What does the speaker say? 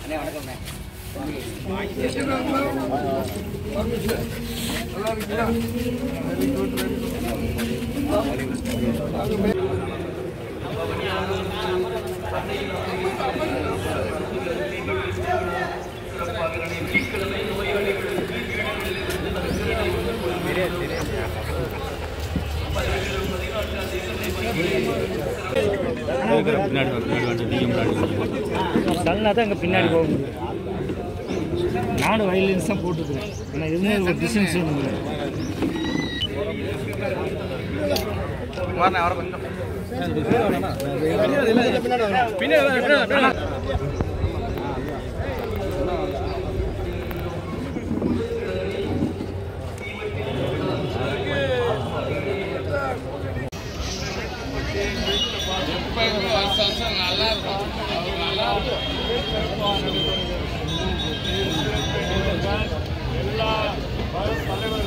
பின்னாடி வா, பின்னாடி வந்து நீங்க முன்னாடி வாங்க. தள்ளனா தான் இங்கே பின்னாடி போக முடியும் நானும் வயலின்ஸ் தான் போட்டுக்கிறேன் ஆனால் எதுவுமே ஒரு டிஸ்டன்ஸ் வேணுங்க எல்லா தலைவர்கள்